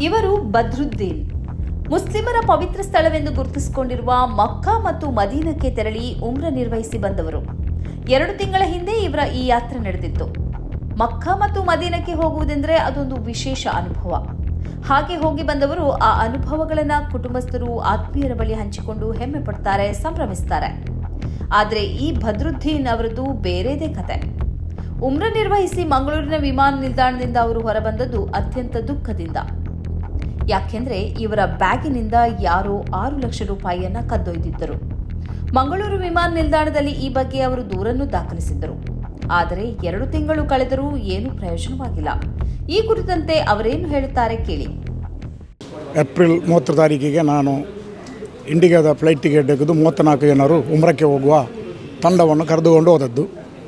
ಇವರು ಬದ್ರುದ್ದೀನ್ ಮುಸ್ಲಿಮರ ಪವಿತ್ರ ಸ್ಥಳವೆಂದು ಗುರುತಿಸಿಕೊಂಡಿರುವ ಮಕ್ಕಾ ಮತ್ತು ಮದೀನಕ್ಕೆ ತೆರಳಿ ಉಮ್ರ ನಿರ್ವಹಿಸಿ ಬಂದವರು ಎರಡು ತಿಂಗಳ ಹಿಂದೆ ಇವರ ಈ ಯಾತ್ರೆ ನಡೆದಿತ್ತು ಮಕ್ಕಾ ಮತ್ತು ಮದೀನಕ್ಕೆ ಹೋಗುವುದೆಂದರೆ ಅದೊಂದು ವಿಶೇಷ ಅನುಭವ ಹಾಗೆ ಹೋಗಿ ಬಂದವರು ಆ ಅನುಭವಗಳನ್ನ ಕುಟುಂಬಸ್ಥರು ಆತ್ಮೀಯರ ಬಳಿ ಹಂಚಿಕೊಂಡು ಹೆಮ್ಮೆ ಪಡ್ತಾರೆ ಸಂಭ್ರಮಿಸ್ತಾರೆ ಆದರೆ ಈ ಭದ್ರುದ್ದೀನ್ ಅವರದ್ದು ಬೇರೆದೇ ಕತೆ ಉಮ್ರ ನಿರ್ವಹಿಸಿ ಮಂಗಳೂರಿನ ವಿಮಾನ ನಿಲ್ದಾಣದಿಂದ ಅವರು ಹೊರಬಂದದ್ದು ಅತ್ಯಂತ ದುಃಖದಿಂದ ಯಾಕೆಂದ್ರೆ ಇವರ ಬ್ಯಾಗಿನಿಂದ ಯಾರೋ ಆರು ಲಕ್ಷ ರೂಪಾಯಿಯನ್ನ ಕದ್ದೊಯ್ದಿದ್ದರು ಮಂಗಳೂರು ವಿಮಾನ ನಿಲ್ದಾಣದಲ್ಲಿ ಈ ಬಗ್ಗೆ ಅವರು ದೂರನ್ನು ದಾಖಲಿಸಿದ್ದರು ಆದರೆ ಎರಡು ತಿಂಗಳು ಕಳೆದರೂ ಏನೂ ಪ್ರಯೋಜನವಾಗಿಲ್ಲ ಈ ಕುರಿತಂತೆ ಅವರೇನು ಹೇಳುತ್ತಾರೆ ಕೇಳಿ ಏಪ್ರಿಲ್ ಮೂವತ್ತರ ತಾರೀಕಿಗೆ ನಾನು ಇಂಡಿಗಾದ ಫ್ಲೈಟ್ ಟಿಕೆಟ್ ತೆಗೆದು ಮೂವತ್ತ್ನಾಲ್ಕು ಜನರು ಉಮ್ರಕ್ಕೆ ಹೋಗುವ ತಂಡವನ್ನು ಕರೆದುಕೊಂಡು ಹೋದದ್ದು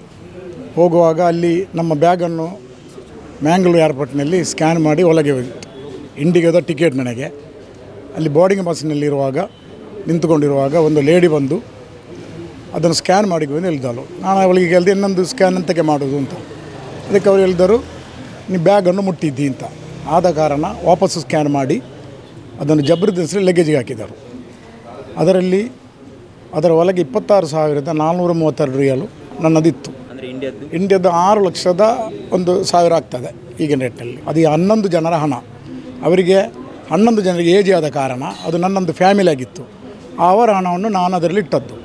ಹೋಗುವಾಗ ಅಲ್ಲಿ ನಮ್ಮ ಬ್ಯಾಗನ್ನು ಮ್ಯಾಂಗ್ಳೂರು ಏರ್ಪೋರ್ಟ್ನಲ್ಲಿ ಸ್ಕ್ಯಾನ್ ಮಾಡಿ ಒಳಗೆ ಹೋಗಿತ್ತು ಇಂಡಿಗಾದ ಟಿಕೆಟ್ ನನಗೆ ಅಲ್ಲಿ ಬೋರ್ಡಿಂಗ್ ಬಸ್ನಲ್ಲಿರುವಾಗ ನಿಂತುಕೊಂಡಿರುವಾಗ ಒಂದು ಲೇಡಿ ಬಂದು ಅದನ್ನು ಸ್ಕ್ಯಾನ್ ಮಾಡಿ ಬಂದು ಹೇಳಿದಳು ನಾನು ಅವಳಿಗೆ ಕೇಳಿದೆ ಇನ್ನೊಂದು ಸ್ಕ್ಯಾನ್ ಎಂತಕ್ಕೆ ಮಾಡೋದು ಅಂತ ಅದಕ್ಕೆ ಅವರು ಹೇಳಿದರು ನೀವು ಬ್ಯಾಗನ್ನು ಮುಟ್ಟಿದ್ದಿ ಅಂತ ಆದ ಕಾರಣ ವಾಪಸ್ಸು ಸ್ಕ್ಯಾನ್ ಮಾಡಿ ಅದನ್ನು ಜಬರ್ದಸ್ತಿ ಲಗೇಜಿಗೆ ಹಾಕಿದರು ಅದರಲ್ಲಿ ಅದರ ಒಳಗೆ ಇಪ್ಪತ್ತಾರು ಸಾವಿರದ ನಾಲ್ನೂರ ಮೂವತ್ತೆರಡು ರಿಯಲು ನನ್ನದಿತ್ತು ಅಂದರೆ ಇಂಡಿಯಾದ್ದು ಇಂಡಿಯಾದ ಆರು ಲಕ್ಷದ ಒಂದು ಸಾವಿರ ಆಗ್ತದೆ ಈಗಿನ ರೇಟಲ್ಲಿ ಅದು ಈ ಹನ್ನೊಂದು ಜನರ ಹಣ ಅವರಿಗೆ ಹನ್ನೊಂದು ಜನರಿಗೆ ಏಜ್ ಆದ ಕಾರಣ ಅದು ನನ್ನೊಂದು ಫ್ಯಾಮಿಲಿ ಆಗಿತ್ತು ಅವರ ಹಣವನ್ನು ನಾನು ಅದರಲ್ಲಿ ಇಟ್ಟದ್ದು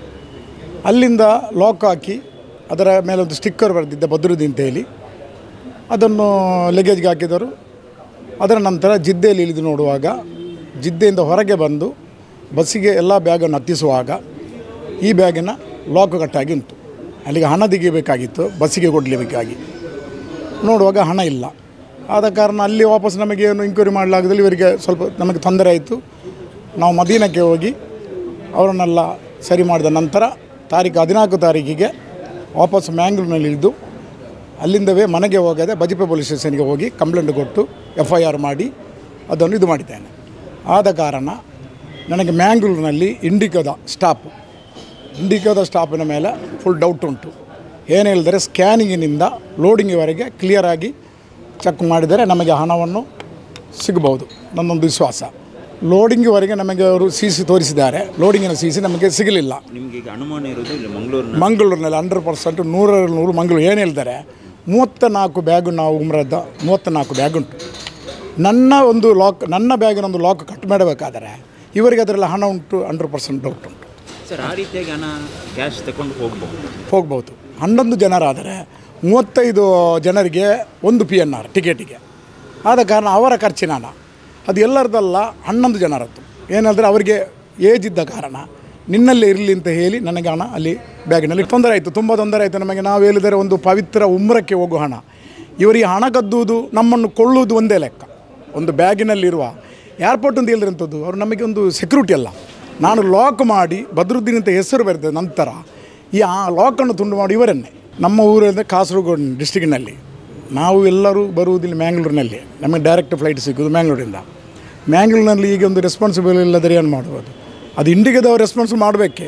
ಅಲ್ಲಿಂದ ಲಾಕ್ ಹಾಕಿ ಅದರ ಮೇಲೆ ಒಂದು ಸ್ಟಿಕ್ಕರ್ ಬರೆದಿದ್ದ ಬದ್ರುದ್ದೀನ್ ಅಂತ ಹೇಳಿ ಅದನ್ನು ಲಗೇಜ್ಗೆ ಹಾಕಿದರು ಅದರ ನಂತರ ಜಿದ್ದೆಯಲ್ಲಿ ಇಳಿದು ನೋಡುವಾಗ ಜಿದ್ದೆಯಿಂದ ಹೊರಗೆ ಬಂದು ಬಸ್ಸಿಗೆ ಎಲ್ಲ ಬ್ಯಾಗನ್ನು ಹತ್ತಿಸುವಾಗ ಈ ಬ್ಯಾಗಿನ ಲಾಕ್ ಕಟ್ಟಾಗಿ ಉಂಟು ಅಲ್ಲಿಗೆ ಹಣ ತೆಗಿಬೇಕಾಗಿತ್ತು ಬಸ್ಸಿಗೆ ಕೊಡಲೇಬೇಕಾಗಿ ನೋಡುವಾಗ ಹಣ ಇಲ್ಲ ಆದ ಕಾರಣ ಅಲ್ಲಿ ವಾಪಸ್ ನಮಗೆ ಏನು ಇಂಕ್ವೈರಿ ಮಾಡಲಾಗದಲ್ಲಿ ಇವರಿಗೆ ಸ್ವಲ್ಪ ನಮಗೆ ತೊಂದರೆ ಆಯಿತು ನಾವು ಮದೀನಕ್ಕೆ ಹೋಗಿ ಅವರನ್ನೆಲ್ಲ ಸರಿ ಮಾಡಿದ ನಂತರ ತಾರೀಕು ಹದಿನಾಲ್ಕು ತಾರೀಕಿಗೆ ವಾಪಸ್ ಮ್ಯಾಂಗ್ಳೂರಿನಲ್ಲಿ ಇಳಿದು ಅಲ್ಲಿಂದವೇ ಮನೆಗೆ ಹೋಗದೆ ಬಜಿಪೆ ಪೊಲೀಸ್ ಸ್ಟೇಷನ್ಗೆ ಹೋಗಿ ಕಂಪ್ಲೇಂಟ್ ಕೊಟ್ಟು ಎಫ್ ಐ ಆರ್ ಮಾಡಿ ಅದನ್ನು ಇದು ಮಾಡಿದ್ದೇನೆ ಆದ ಕಾರಣ ನನಗೆ ಮ್ಯಾಂಗ್ಳೂರಿನಲ್ಲಿ ಇಂಡಿಕಾದ ಸ್ಟಾಪು ಇಂಡಿಕಾದ ಸ್ಟಾಪಿನ ಮೇಲೆ ಫುಲ್ ಡೌಟ್ ಉಂಟು ಏನು ಹೇಳಿದರೆ ಸ್ಕ್ಯಾನಿಂಗಿನಿಂದ ಲೋಡಿಂಗಿವರೆಗೆ ಕ್ಲಿಯರಾಗಿ ಚೆಕ್ ಮಾಡಿದರೆ ನಮಗೆ ಹಣವನ್ನು ಸಿಗಬಹುದು ನನ್ನೊಂದು ವಿಶ್ವಾಸ ಲೋಡಿಂಗಿವರೆಗೆ ನಮಗೆ ಅವರು ಸಿ ಸಿ ತೋರಿಸಿದ್ದಾರೆ ಲೋಡಿಂಗಿನ ಸಿ ಸಿ ನಮಗೆ ಸಿಗಲಿಲ್ಲ ನಿಮಗೆ ಈಗ ಅನುಮಾನ ಇರೋದು ಇಲ್ಲಿ ಮಂಗಳೂರಿನ ಮಂಗಳೂರಿನಲ್ಲಿ ಹಂಡ್ರೆಡ್ ಪರ್ಸೆಂಟ್ ನೂರಲ್ಲಿ ನೂರು ಮಂಗಳೂರು ಏನು ಹೇಳ್ತಾರೆ ಮೂವತ್ತ ನಾಲ್ಕು ಬ್ಯಾಗು ನಾವು ಉಮ್ರದ್ದ ಮೂವತ್ತ ನಾಲ್ಕು ಬ್ಯಾಗ್ ಉಂಟು ನನ್ನ ಒಂದು ಲಾಕ್ ನನ್ನ ಬ್ಯಾಗಿನ ಒಂದು ಲಾಕ್ ಕಟ್ ಮಾಡಬೇಕಾದರೆ ಇವರಿಗೆ ಅದರಲ್ಲಿ ಹಣ ಉಂಟು ಹಂಡ್ರೆಡ್ ಪರ್ಸೆಂಟ್ ಡೌಟ್ ಉಂಟು ಸರ್ ಆ ರೀತಿಯಾಗಿ ಹಣ ಕ್ಯಾಶ್ ತಗೊಂಡು ಹೋಗ್ಬೋದು ಹೋಗ್ಬೋದು ಹನ್ನೊಂದು ಜನರಾದರೆ ಮೂವತ್ತೈದು ಜನರಿಗೆ ಒಂದು ಪಿ ಎನ್ ಆರ್ ಟಿಕೆಟಿಗೆ ಆದ ಕಾರಣ ಅವರ ಖರ್ಚಿನ ಹಣ ಅದು ಎಲ್ಲರದಲ್ಲ ಹನ್ನೊಂದು ಜನರದ್ದು ಏನಂದರೆ ಅವರಿಗೆ ಏಜ್ ಇದ್ದ ಕಾರಣ ನಿನ್ನಲ್ಲೇ ಇರಲಿ ಅಂತ ಹೇಳಿ ನನಗೆ ಹಣ ಅಲ್ಲಿ ಬ್ಯಾಗಿನಲ್ಲಿ ತೊಂದರೆ ಆಯಿತು ತುಂಬ ತೊಂದರೆ ಆಯಿತು ನಮಗೆ ನಾವು ಹೇಳಿದರೆ ಒಂದು ಪವಿತ್ರ ಉಮ್ರಕ್ಕೆ ಹೋಗುವ ಹಣ ಇವರಿಗೆ ಹಣ ಕದ್ದುವುದು ನಮ್ಮನ್ನು ಕೊಳ್ಳುವುದು ಒಂದೇ ಲೆಕ್ಕ ಒಂದು ಬ್ಯಾಗಿನಲ್ಲಿರುವ ಏರ್ಪೋರ್ಟ್ ಅಂತ ಹೇಳಿದಂಥದ್ದು ಅವರು ನಮಗೆ ಒಂದು ಸೆಕ್ಯೂರಿಟಿ ಅಲ್ಲ ನಾನು ಲಾಕ್ ಮಾಡಿ ಬದ್ರುದ್ದೀನ್ ಅಂತ ಹೆಸರು ಬರೆದ ನಂತರ ಈ ಆ ಲಾಕನ್ನು ತುಂಡು ಮಾಡಿ ಇವರನ್ನೇ ನಮ್ಮ ಊರಿಂದ ಕಾಸರಗೋಡು ಡಿಸ್ಟಿಕ್ಕಿನಲ್ಲಿ ನಾವು ಎಲ್ಲರೂ ಬರುವುದಿಲ್ಲ ಮ್ಯಾಂಗ್ಳೂರಿನಲ್ಲಿ ನಮಗೆ ಡೈರೆಕ್ಟ್ ಫ್ಲೈಟ್ ಸಿಗೋದು ಮ್ಯಾಂಗ್ಳೂರಿಂದ ಮ್ಯಾಂಗ್ಳೂರಿನಲ್ಲಿ ಈಗ ಒಂದು ರೆಸ್ಪಾನ್ಸಿಬಲ್ ಇಲ್ಲದರೆ ಏನು ಮಾಡ್ಬೋದು ಅದು ಇಂಡಿಗಾದವ್ರು ರೆಸ್ಪಾನ್ಸ್ ಮಾಡಬೇಕೆ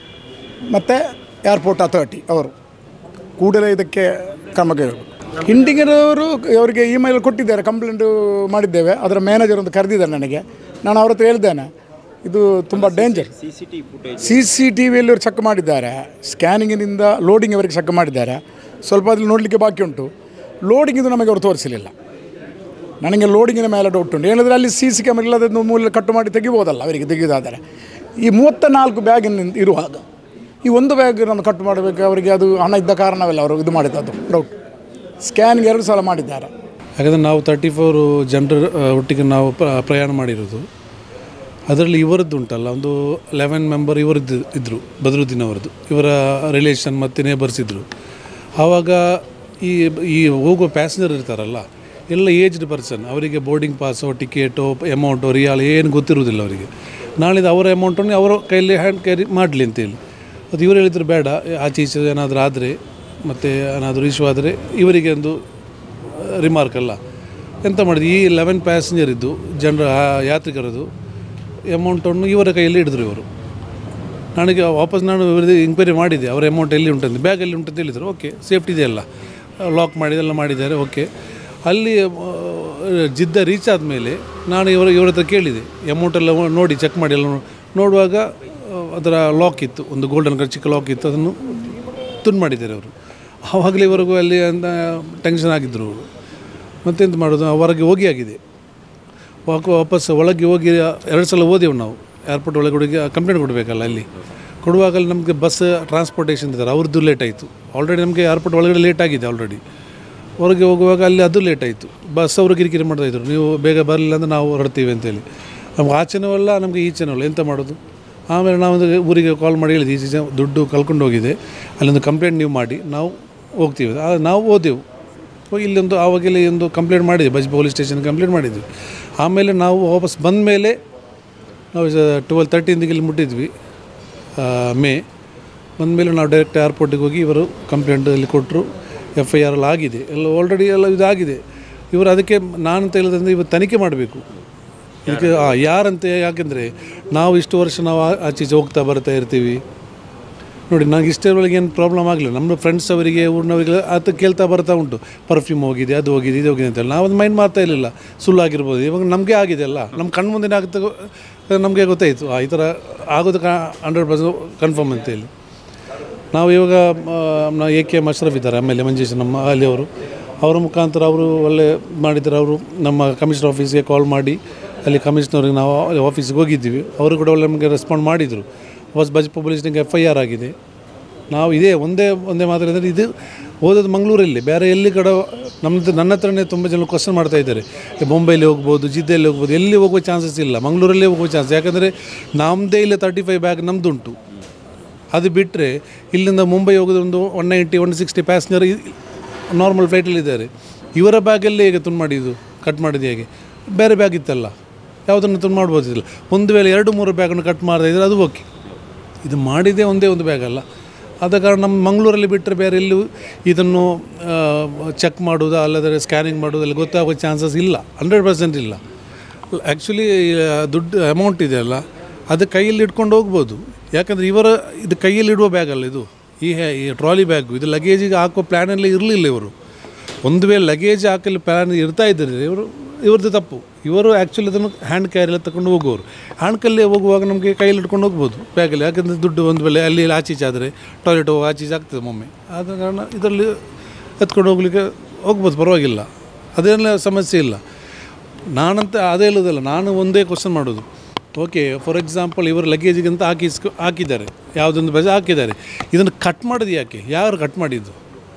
ಮತ್ತು ಏರ್ಪೋರ್ಟ್ ಅಥಾರಿಟಿ ಅವರು ಕೂಡಲೇ ಇದಕ್ಕೆ ಕ್ರಮ ಕೈಗೊಳ್ಳಬೇಕು ಇಂಡಿಗದವರು ಅವರಿಗೆ ಇಮೇಲ್ ಕೊಟ್ಟಿದ್ದಾರೆ ಕಂಪ್ಲೇಂಟು ಮಾಡಿದ್ದೇವೆ ಅದರ ಮ್ಯಾನೇಜರ್ ಒಂದು ಕರೆದಿದ್ದಾರೆ ನನಗೆ ನಾನು ಅವ್ರ ಹತ್ರ ಹೇಳಿದ್ದೇನೆ ಇದು ತುಂಬ danger C C T footage C C T ವಿಯಲ್ಲಿ ಅವ್ರು ಚೆಕ್ ಮಾಡಿದ್ದಾರೆ ಸ್ಕ್ಯಾನಿಂಗಿನಿಂದ ಲೋಡಿಂಗ್ವರೆಗೆ ಚೆಕ್ ಮಾಡಿದ್ದಾರೆ ಸ್ವಲ್ಪ ಅದ್ರಲ್ಲಿ ನೋಡಲಿಕ್ಕೆ ಬಾಕಿ ಉಂಟು ಲೋಡಿಂಗಿದು ನಮಗೆ ಅವರು ತೋರಿಸಲಿಲ್ಲ ನನಗೆ ಲೋಡಿಂಗಿನ ಮೇಲೆ ಡೌಟ್ ಉಂಟು ಏನಾದರೆ ಅಲ್ಲಿ ಸಿ ಸಿ ಕ್ಯಾಮರಾ ಇಲ್ಲದ ಮೂಲ ಕಟ್ಟು ಮಾಡಿ ತೆಗಿಬೋದಲ್ಲ ಅವರಿಗೆ ತೆಗೆಯೋದಾದರೆ ಈ ಮೂವತ್ತ ನಾಲ್ಕು ಬ್ಯಾಗಿನ ಇರುವಾಗ ಈ ಒಂದು ಬ್ಯಾಗ್ ನಾನು ಕಟ್ ಮಾಡಬೇಕು ಅವರಿಗೆ ಅದು ಹಣ ಇದ್ದ ಕಾರಣವಲ್ಲ ಅವರು ಇದು ಮಾಡಿದ್ದದು ಡೌಟ್ ಸ್ಕ್ಯಾನಿಂಗ್ ಎರಡು ಸಲ ಮಾಡಿದ್ದಾರೆ ಯಾಕಂದರೆ ನಾವು ತರ್ಟಿ ಫೋರು ಜನರ ಒಟ್ಟಿಗೆ ನಾವು ಪ್ರ- ಪ್ರಯಾಣ ಮಾಡಿರೋದು ಅದರಲ್ಲಿ ಇವರದ್ದು ಉಂಟಲ್ಲ ಒಂದು ಲೆವೆನ್ ಮೆಂಬರ್ ಇವರದ್ದು ಇದ್ದರು ಬದರುದ್ದೀನ್ ಅವರದ್ದು ಇವರ ರಿಲೇಷನ್ ಮತ್ತು ನೇಬರ್ಸ್ ಇದ್ದರು ಆವಾಗ ಈ ಈ ಹೋಗುವ ಪ್ಯಾಸೆಂಜರ್ ಇರ್ತಾರಲ್ಲ ಎಲ್ಲ ಏಜ್ಡ್ ಪರ್ಸನ್ ಅವರಿಗೆ boarding pass ticket amount riyal ಏನು ಗೊತ್ತಿರುವುದಿಲ್ಲ ಅವರಿಗೆ ನಾಳಿದ್ದು ಅವರ ಅಮೌಂಟನ್ನು ಅವರ ಕೈಯಲ್ಲಿ ಹ್ಯಾಂಡ್ ಕ್ಯಾರಿ ಮಾಡಲಿ ಅಂತೇಳಿ ಅದು ಇವರು ಹೇಳಿದ್ರು ಬೇಡ ಆಚೆ ಈಚೆ ಏನಾದರೂ ಆದರೆ ಮತ್ತು ಏನಾದರೂ ಇಶ್ಯೂ ಆದರೆ ಇವರಿಗೆ ಒಂದು ರಿಮಾರ್ಕ್ ಅಲ್ಲ ಎಂತ ಮಾಡಿದ್ರು ಈ ಲೆವೆನ್ ಪ್ಯಾಸೆಂಜರ್ ಇದ್ದು ಜನರ ಯಾತ್ರಿಕರದು ಅಮೌಂಟನ್ನು ಇವರ ಕೈಯಲ್ಲಿ ಹಿಡಿದ್ರು ಇವರು ನನಗೆ ವಾಪಸ್ ನಾನು ಇವ್ರದ್ದು ಇಂಕ್ವೈರಿ ಮಾಡಿದ್ದೆ ಅವರ ಅಮೌಂಟ್ ಎಲ್ಲಿ ಉಂಟಂತ ಬ್ಯಾಗಲ್ಲಿ ಉಂಟಂತ ಹೇಳಿದರು ಓಕೆ ಸೇಫ್ಟಿ ಇದೆ ಅಲ್ಲ ಲಾಕ್ ಮಾಡಿದೆಲ್ಲ ಮಾಡಿದ್ದಾರೆ ಓಕೆ ಅಲ್ಲಿ ಜಿದ್ದ ರೀಚ್ ಆದಮೇಲೆ ನಾನು ಇವರ ಇವ್ರ ಹತ್ರ ಕೇಳಿದೆ ಅಮೌಂಟ್ ಎಲ್ಲ ನೋಡಿ ಚೆಕ್ ಮಾಡಿ ಎಲ್ಲ ನೋ- ನೋಡುವಾಗ ಆ, ಅದರ ಲಾಕ್ ಇತ್ತು ಒಂದು ಗೋಲ್ಡನ್ ಕಲರ್ ಚಿಕ್ಕ ಲಾಕ್ ಇತ್ತು ಅದನ್ನು ತುಂಡು ಮಾಡಿದ್ದಾರೆ ಅವರು ಆವಾಗಲೇ ಇವರೆಗೂ ಅಲ್ಲಿ ಅಂತ ಟೆನ್ಷನ್ ಆಗಿದ್ದರು ಅವರು ಮತ್ತೆಂತ ಮಾಡೋದು ಹೊರಗೆ ಹೋಗಿ ಆಗಿದೆ ವಾಕ್ ವಾಪಸ್ ಒಳಗೆ ಹೋಗಿ ಎರಡು ಸಲ ಹೋದೆವು ನಾವು ಏರ್ಪೋರ್ಟ್ ಒಳಗೆ ಹೋಗಿ ಕಂಪ್ಲೇಂಟ್ ಕೊಡಬೇಕಲ್ಲ ಅಲ್ಲಿ ಕೊಡುವಾಗ ಅಲ್ಲಿ ನಮಗೆ ಬಸ್ ಟ್ರಾನ್ಸ್ಪೋರ್ಟೇಷನ್ ಇದ್ದಾರೆ ಅವ್ರದ್ದು ಲೇಟ್ ಆಯಿತು ಆಲ್ರೆಡಿ ನಮಗೆ ಏರ್ಪೋರ್ಟ್ ಒಳಗಡೆ ಲೇಟ್ ಆಗಿದೆ ಆಲ್ರೆಡಿ ಹೊರಗೆ ಹೋಗುವಾಗ ಅಲ್ಲಿ ಅದು ಲೇಟ್ ಆಯಿತು ಬಸ್ ಅವರು ಕಿರಿಕಿರಿ ಮಾಡ್ತಾಯಿದ್ರು ನೀವು ಬೇಗ ಬರಲಿಲ್ಲ ಅಂದರೆ ನಾವು ಹೊರಡ್ತೀವಿ ಅಂತೇಳಿ ನಮ್ಗೆ ಆಚೆನೂ ಅಲ್ಲ ನಮಗೆ ಈಚೆನೂ ಅಲ್ಲ ಎಂತ ಮಾಡೋದು ಆಮೇಲೆ ನಾವು ಒಂದು ಊರಿಗೆ ಕಾಲ್ ಮಾಡಿ ಹೇಳಿದ್ವಿ ಈಚೆ ದುಡ್ಡು ಕಳ್ಕೊಂಡು ಹೋಗಿದೆ ಅಲ್ಲೊಂದು ಕಂಪ್ಲೇಂಟ್ ನೀವು ಮಾಡಿ ನಾವು ಹೋಗ್ತೀವಿ ಆ, ನಾವು ಹೋದೆವು ಹೋಗಿ ಇಲ್ಲೊಂದು ಆವಾಗೆಲ್ಲ ಒಂದು ಕಂಪ್ಲೇಂಟ್ ಮಾಡಿದ್ವಿ ಬಜ್ ಪೊಲೀಸ್ ಸ್ಟೇಷನ್ ಕಂಪ್ಲೇಂಟ್ ಮಾಡಿದ್ವಿ ಆಮೇಲೆ ನಾವು ವಾಪಸ್ ಬಂದ ಮೇಲೆ ನಾವು ಟ್ವೆಲ್ ತರ್ಟೀನ್ಗೆ ಇಲ್ಲಿ ಮುಟ್ಟಿದ್ವಿ ಆ, ಮೇ ಬಂದಮೇಲೆ ನಾವು ಡೈರೆಕ್ಟ್ ಏರ್ಪೋರ್ಟಿಗೆ ಹೋಗಿ ಇವರು ಕಂಪ್ಲೇಂಟ್ ಇಲ್ಲಿ ಕೊಟ್ಟರು ಎಫ್ ಐ ಆರ್ ಎಲ್ಲ ಆಗಿದೆ ಎಲ್ಲ ಆಲ್ರೆಡಿ ಎಲ್ಲ ಇದಾಗಿದೆ ಇವರು ಅದಕ್ಕೆ ನಾನು ಅಂತ ಹೇಳಿದ್ರೆ ಇವರು ತನಿಖೆ ಮಾಡಬೇಕು ಇದಕ್ಕೆ ಆ, ಯಾರಂತ ಯಾಕೆಂದರೆ ನಾವು ಇಷ್ಟು ವರ್ಷ ನಾವು ಆ- ಆಚೆ ಈಚೆ ಹೋಗ್ತಾ ಬರ್ತಾ ಇರ್ತೀವಿ ನೋಡಿ ನನಗೆ ಇಷ್ಟರೊಳಗೆ ಏನು ಪ್ರಾಬ್ಲಮ್ ಆಗಲಿಲ್ಲ ನಮ್ಮ ಫ್ರೆಂಡ್ಸ್ ಅವರಿಗೆ ಊರಿನವರಿಗೆ ಅದು ಕೇಳ್ತಾ ಬರ್ತಾ ಉಂಟು ಪರ್ಫ್ಯೂಮ್ ಹೋಗಿದೆ ಅದು ಹೋಗಿದೆ ಇದು ಹೋಗಿದೆ ಅಂತೇಳಿ ನಾವು ಅದು ಮೈಂಡ್ ಮಾಡ್ತಾ ಇರಲಿಲ್ಲ ಸುಳ್ಳಾಗಿರ್ಬೋದು ಇವಾಗ ನಮಗೆ ಆಗಿದೆ ಅಲ್ಲ ನಮ್ಮ ಕಣ್ಣು ಮುಂದೆ ಆಗುತ್ತೆ ನಮಗೆ ಗೊತ್ತಾಯಿತು ಆ, ಈ ಥರ ಆಗೋದು ಹಂಡ್ರೆಡ್ ಪರ್ಸೆಂಟ್ ಕನ್ಫರ್ಮ್ ಅಂತೇಳಿ ನಾವು ಇವಾಗ ಆ, ನಾವು ಎ ಕೆ ಎಮ್ ಅಶ್ರಫ್ ಇದ್ದಾರೆ ಆಮೇಲೆ ಮಂಜೇಶ್ ನಮ್ಮ ಅಲ್ಲಿ ಅವರು ಅವರ ಮುಖಾಂತರ ಅವರು ಒಳ್ಳೆ ಮಾಡಿದ್ದಾರೆ ಅವರು ನಮ್ಮ ಕಮಿಷನರ್ ಆಫೀಸ್ಗೆ ಕಾಲ್ ಮಾಡಿ ಅಲ್ಲಿ ಕಮಿಷನರ್ಗೆ ನಾವು ಅಲ್ಲಿ ಆಫೀಸ್ಗೆ ಹೋಗಿದ್ದೀವಿ ಅವರು ಕೂಡ ಒಳ್ಳೆ ನಮಗೆ ರೆಸ್ಪಾಂಡ್ ಮಾಡಿದರು ಹೊಸ ಬಜ್ ಪೊಲೀಸ್ನಿಗೆ ಎಫ್ ಐ ಆರ್ ಆಗಿದೆ ನಾವು ಇದೇ ಒಂದೇ ಒಂದೇ ಮಾತಾಡಿದರೆ ಇದು ಓದೋದು ಮಂಗಳೂರಲ್ಲಿ ಬೇರೆ ಎಲ್ಲಿ ಕಡೆ ನಮ್ಮದು ನನ್ನ ಹತ್ರನೇ ತುಂಬ ಜನ ಕ್ವಶನ್ ಮಾಡ್ತಾ ಇದ್ದಾರೆ ಈ ಬೊಂಬೈಲಿ ಹೋಗ್ಬೋದು ಜಿದ್ದಲ್ಲಿ ಹೋಗ್ಬೋದು ಎಲ್ಲಿ ಹೋಗುವ ಚಾನ್ಸಸ್ ಇಲ್ಲ ಮಂಗಳೂರಲ್ಲೇ ಹೋಗುವ ಚಾನ್ಸ್ ಯಾಕಂದರೆ ನಮ್ಮದೇ ಇಲ್ಲಿ ತರ್ಟಿ ಫೈವ್ ಬ್ಯಾಗ್ ನಮ್ಮದುಂಟು ಅದು ಬಿಟ್ಟರೆ ಇಲ್ಲಿಂದ ಮುಂಬೈ ಹೋಗೋದು ಒಂದು one ninety one sixty passenger normal ಫ್ಲೈಟಲ್ಲಿ ಇದ್ದಾರೆ ಇವರ ಬ್ಯಾಗಲ್ಲೇ ಹೇಗೆ ತುಂಡು ಮಾಡಿದ್ದು ಕಟ್ ಮಾಡಿದ್ದು ಹೇಗೆ ಬೇರೆ ಬ್ಯಾಗ್ ಇತ್ತಲ್ಲ ಯಾವುದನ್ನು ತುಂಡು ಮಾಡ್ಬೋದಿಲ್ಲ ಒಂದು ವೇಳೆ ಎರಡು ಮೂರು ಬ್ಯಾಗನ್ನು ಕಟ್ ಮಾಡ್ತಾ ಇದ್ದರೆ ಅದು ಓಕೆ ಇದು ಮಾಡಿದ್ದೇ ಒಂದೇ ಒಂದು ಬ್ಯಾಗ್ ಅಲ್ಲ ಆದ ಕಾರಣ ನಮ್ಮ ಮಂಗಳೂರಲ್ಲಿ ಬಿಟ್ಟರೆ ಬೇರೆ ಎಲ್ಲೂ ಇದನ್ನು ಚೆಕ್ ಮಾಡೋದು ಅಲ್ಲದ್ರೆ ಸ್ಕ್ಯಾನಿಂಗ್ ಮಾಡೋದು ಅಲ್ಲಿ ಗೊತ್ತಾಗೋ ಚಾನ್ಸಸ್ ಇಲ್ಲ ಹಂಡ್ರೆಡ್ ಪರ್ಸೆಂಟ್ ಇಲ್ಲ ಆ್ಯಕ್ಚುಲಿ ದುಡ್ಡು ಅಮೌಂಟ್ ಇದೆಯಲ್ಲ ಅದು ಕೈಯಲ್ಲಿ ಇಟ್ಕೊಂಡು ಹೋಗ್ಬೋದು ಯಾಕಂದರೆ ಇವರ ಇದು ಕೈಯಲ್ಲಿ ಇಡುವ ಬ್ಯಾಗ್ ಅಲ್ಲ ಇದು ಈ ಹೆ- ಈ ಟ್ರಾಲಿ ಬ್ಯಾಗು ಇದು ಲಗೇಜಿಗೆ ಹಾಕೋ ಪ್ಲ್ಯಾನಲ್ಲಿ ಇರಲಿಲ್ಲ ಇವರು ಒಂದು ವೇಳೆ ಲಗೇಜ್ ಹಾಕಲು ಪ್ಲ್ಯಾನ್ ಇರ್ತಾ ಇದ್ದರೆ ಇವರು ಇವ್ರದ್ದು ತಪ್ಪು ಇವರು ಆ್ಯಕ್ಚುಲಿ ಅದನ್ನು ಹ್ಯಾಂಡ್ ಕ್ಯಾರಿಯಲ್ಲಿ ತಗೊಂಡು ಹೋಗುವವರು ಹ್ಯಾಂಡ್ ಕಲ್ಲೇ ಹೋಗುವಾಗ ನಮಗೆ ಕೈಯಲ್ಲಿ ಇಟ್ಕೊಂಡು ಹೋಗ್ಬೋದು ಬ್ಯಾಗಲ್ಲಿ ಯಾಕಂದರೆ ದುಡ್ಡು ಒಂದು ವೇಳೆ ಅಲ್ಲಿ ಇಲ್ಲಿ ಆಚೀಚೆ ಆದರೆ ಟಾಯ್ಲೆಟ್ ಹೋಗಿ ಆಚೀಚೆ ಆಗ್ತದೆ ಒಮ್ಮೆ ಆದ ಕಾರಣ ಇದರಲ್ಲಿ ಎತ್ಕೊಂಡು ಹೋಗ್ಲಿಕ್ಕೆ ಹೋಗ್ಬೋದು ಪರವಾಗಿಲ್ಲ ಅದೇನೆಲ್ಲ ಸಮಸ್ಯೆ ಇಲ್ಲ ನಾನಂತ ಅದೇ ಹೇಳೋದಲ್ಲ ನಾನು ಒಂದೇ ಕ್ವಶನ್ ಮಾಡೋದು ಓಕೆ ಫಾರ್ ಎಕ್ಸಾಂಪಲ್ ಇವರು ಲಗೇಜಿಗೆ ಅಂತ ಹಾಕಿಸ್ಕೊ ಹಾಕಿದ್ದಾರೆ ಯಾವುದೊಂದು ಬೆಜ ಹಾಕಿದ್ದಾರೆ ಇದನ್ನು ಕಟ್ ಮಾಡೋದು ಯಾಕೆ ಯಾರು ಕಟ್ ಮಾಡಿದ್ದು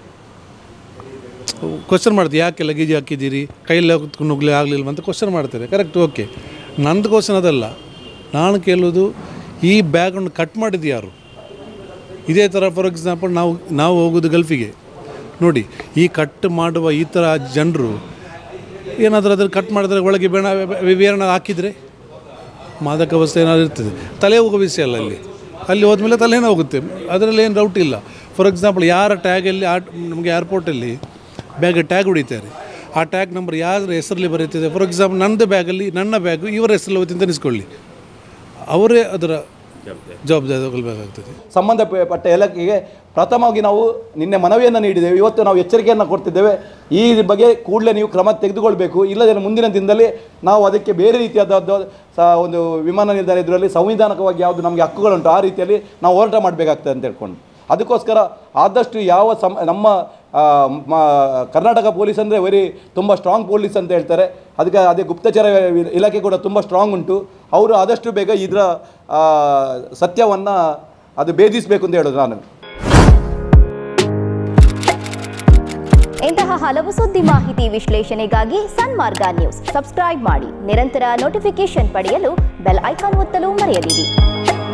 ಕ್ವಶನ್ ಮಾಡ್ತೀವಿ ಯಾಕೆ ಲಗೇಜ್ ಹಾಕಿದ್ದೀರಿ ಕೈಯಲ್ಲಿ ಕುತ್ಕೊಂಡು ಹೋಗ್ಲಿ ಆಗಲಿಲ್ಲ ಅಂತ ಕ್ವಶನ್ ಮಾಡ್ತಾರೆ ಕರೆಕ್ಟ್ ಓಕೆ ನಂದು ಕ್ವಶನ್ ಅದಲ್ಲ ನಾನು ಕೇಳೋದು ಈ ಬ್ಯಾಗನ್ನು ಕಟ್ ಮಾಡಿದ್ದು ಯಾರು ಇದೇ ಥರ ಫಾರ್ ಎಕ್ಸಾಂಪಲ್ ನಾವು ನಾವು ಹೋಗೋದು ಗಲ್ಫಿಗೆ ನೋಡಿ ಈ ಕಟ್ ಮಾಡುವ ಈ ಥರ ಜನರು ಏನಾದರೂ ಅದ್ರ ಕಟ್ ಮಾಡಿದ್ರೆ ಒಳಗೆ ಬೇಡ ಬೇರೆ ಹಾಕಿದರೆ ಮಾದಕ ವಸ್ತು ಏನಾದ್ರು ಇರ್ತದೆ ತಲೆ ಹೋಗೋ ವಿಷಯ ಅಲ್ಲ ಅಲ್ಲಿ ಅಲ್ಲಿ ಹೋದ್ಮೇಲೆ ತಲೆನೇ ಹೋಗುತ್ತೆ ಅದರಲ್ಲಿ ಏನು ಡೌಟ್ ಇಲ್ಲ ಫಾರ್ ಎಕ್ಸಾಂಪಲ್ ಯಾರ ಟ್ಯಾಗಲ್ಲಿ ಆ ನಮಗೆ ಏರ್ಪೋರ್ಟಲ್ಲಿ ಬ್ಯಾಗ್ ಟ್ಯಾಗ್ ಹೊಡಿತಾರೆ ಆ ಟ್ಯಾಗ್ ನಂಬರ್ ಯಾರ ಹೆಸರಲ್ಲಿ ಬರೀತಿದೆ ಫಾರ್ ಎಕ್ಸಾಂಪಲ್ ನನ್ನದು ಬ್ಯಾಗಲ್ಲಿ ನನ್ನ ಬ್ಯಾಗು ಇವರ ಹೆಸರಲ್ಲಿ ಹೋಗ್ತೀನಿ ಅನಿಸ್ಕೊಳ್ಳಿ ಅವರೇ ಅದರ ಜವಾಬ್ದಾರಿ ತಗೊಳ್ಬೇಕಾಗ್ತದೆ ಸಂಬಂಧಪಟ್ಟ ಇಲಾಖೆಗೆ ಪ್ರಥಮವಾಗಿ ನಾವು ನಿನ್ನೆ ಮನವಿಯನ್ನು ನೀಡಿದ್ದೇವೆ ಇವತ್ತು ನಾವು ಎಚ್ಚರಿಕೆಯನ್ನು ಕೊಡ್ತಿದ್ದೇವೆ ಈ ಬಗ್ಗೆ ಕೂಡಲೇ ನೀವು ಕ್ರಮ ತೆಗೆದುಕೊಳ್ಬೇಕು ಇಲ್ಲದೇ ಮುಂದಿನ ದಿನದಲ್ಲಿ ನಾವು ಅದಕ್ಕೆ ಬೇರೆ ರೀತಿಯಾದ ಸ- ಒಂದು ವಿಮಾನ ನಿಲ್ದಾಣ ಇದರಲ್ಲಿ ಸಂವಿಧಾನಕವಾಗಿ ಯಾವುದು ನಮಗೆ ಹಕ್ಕುಗಳುಂಟು ಆ ರೀತಿಯಲ್ಲಿ ನಾವು ಹೋರಾಟ ಮಾಡಬೇಕಾಗ್ತದೆ ಅಂತ ಹೇಳ್ಕೊಂಡು ಅದಕ್ಕೋಸ್ಕರ ಆದಷ್ಟು ಯಾವ ಸಮ ನಮ್ಮ ಆ, ಮ- ಕರ್ನಾಟಕ ಪೊಲೀಸ್ ಅಂದರೆ ವೆರಿ ತುಂಬ ಸ್ಟ್ರಾಂಗ್ ಪೊಲೀಸ್ ಅಂತ ಹೇಳ್ತಾರೆ ಅದಕ್ಕೆ ಅದೇ ಗುಪ್ತಚರ ಇಲಾಖೆ ಕೂಡ ತುಂಬ ಸ್ಟ್ರಾಂಗ್ ಉಂಟು ಅವರು ಆದಷ್ಟು ಬೇಗ ಇದರ ಸತ್ಯವನ್ನು ಅದು ಭೇದಿಸಬೇಕು ಅಂತ ಹೇಳೋದು ನಾನು ಇಂತಹ ಹಲವು ಸುದ್ದಿ ಮಾಹಿತಿ ವಿಶ್ಲೇಷಣೆಗಾಗಿ ಸನ್ಮಾರ್ಗ ನ್ಯೂಸ್ ಸಬ್ಸ್ಕ್ರೈಬ್ ಮಾಡಿ ನಿರಂತರ ನೋಟಿಫಿಕೇಶನ್ ಪಡೆಯಲು ಬೆಲ್ ಐಕಾನ್ ಒತ್ತಲು ಮರೆಯದಿರಿ